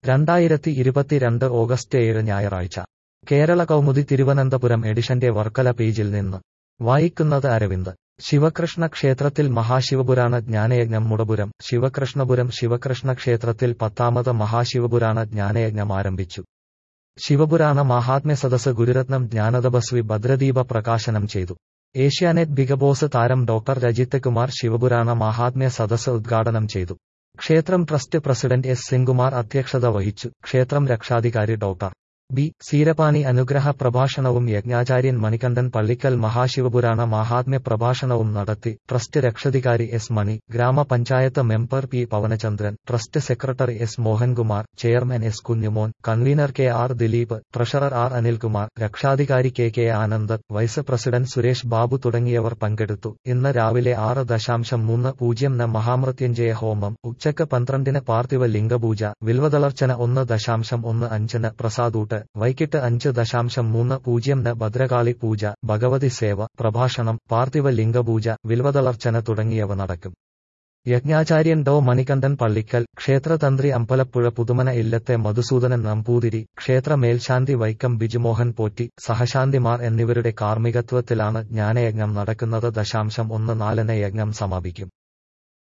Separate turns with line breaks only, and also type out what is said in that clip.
രണ്ടായിരത്തി ഇരുപത്തിരണ്ട് ഓഗസ്റ്റ് ഏഴ് ഞായറാഴ്ച കേരള കൗമുദി തിരുവനന്തപുരം എഡിഷന്റെ വർക്കല പേജിൽ നിന്ന് വായിക്കുന്നത് അരവിന്ദ് ശിവകൃഷ്ണ ക്ഷേത്രത്തിൽ മഹാശിവപുരാണ ജ്ഞാനയജ്ഞം മുടപുരം ശിവകൃഷ്ണപുരം ശിവകൃഷ്ണ ക്ഷേത്രത്തിൽ പത്താമത് മഹാശിവപുരാണ ജ്ഞാനയജ്ഞം ആരംഭിച്ചു ശിവപുരാണ മഹാത്മ്യ സദസ് ഗുരുരത്നം ജ്ഞാനതപസ്വി ഭദ്രദീപ പ്രകാശനം ചെയ്തു ഏഷ്യാനെറ്റ് ബിഗ് ബോസ് താരം ഡോക്ടർ രജിത് കുമാർ ശിവപുരാണ മഹാത്മ്യ സദസ് ഉദ്ഘാടനം ചെയ്തു ക്ഷേത്രം ട്രസ്റ്റ് പ്രസിഡന്റ് എസ് സിംഗുമാർ അധ്യക്ഷത വഹിച്ചു ക്ഷേത്രം രക്ഷാധികാരി ഡോക്ടർ ബി സീരപാണി അനുഗ്രഹ പ്രഭാഷണവും യജ്ഞാചാര്യൻ മണികണ്ഠൻ പള്ളിക്കൽ മഹാശിവപുരാണ മഹാത്മ്യ പ്രഭാഷണവും നടത്തി ട്രസ്റ്റ് രക്ഷാധികാരി എസ് മണി ഗ്രാമപഞ്ചായത്ത് member P Pavanachandran trust secretary S Mohankumar chairman S Kunjumon convenor K R Dileep treasurer R Anilkumar രക്ഷാധികാരി K K Anand vice president Suresh Babu തുടങ്ങിയവർ പങ്കെടുത്തു ഇന്ന് രാവിലെ ആറ് ദശാംശം മൂന്ന് പൂജ്യം ന് മഹാമൃത്യുഞ്ജയ ഹോമം ഉച്ചയ്ക്ക് പന്ത്രണ്ടിന് പാർത്ഥിവ ലിംഗപൂജ വിൽവതളർച്ചന ഒന്ന് ദശാംശം ഒന്ന് അഞ്ചിന് പ്രസാദൂട്ട് വൈകിട്ട് അഞ്ച് ദശാംശം മൂന്ന് പൂജ്യം ന് ഭദ്രകാളി പൂജ ഭഗവതി സേവ പ്രഭാഷണം പാർത്ഥിവ ലിംഗപൂജ വിൽവതളർച്ചന തുടങ്ങിയവ നടക്കും യജ്ഞാചാര്യൻ ഡോ മണികണ്ഠൻ പള്ളിക്കൽ ക്ഷേത്രതന്ത്രി അമ്പലപ്പുഴ പുതുമന ഇല്ലത്തെ മധുസൂദനൻ നമ്പൂതിരി ക്ഷേത്ര മേൽശാന്തി വൈക്കം ബിജുമോഹൻ പോറ്റി സഹശാന്തിമാർ എന്നിവരുടെ കാർമ്മികത്വത്തിലാണ് ജ്ഞാനയജ്ഞം നടക്കുന്നത് ദശാംശം ഒന്ന് നാലിന് യജ്ഞം സമാപിക്കും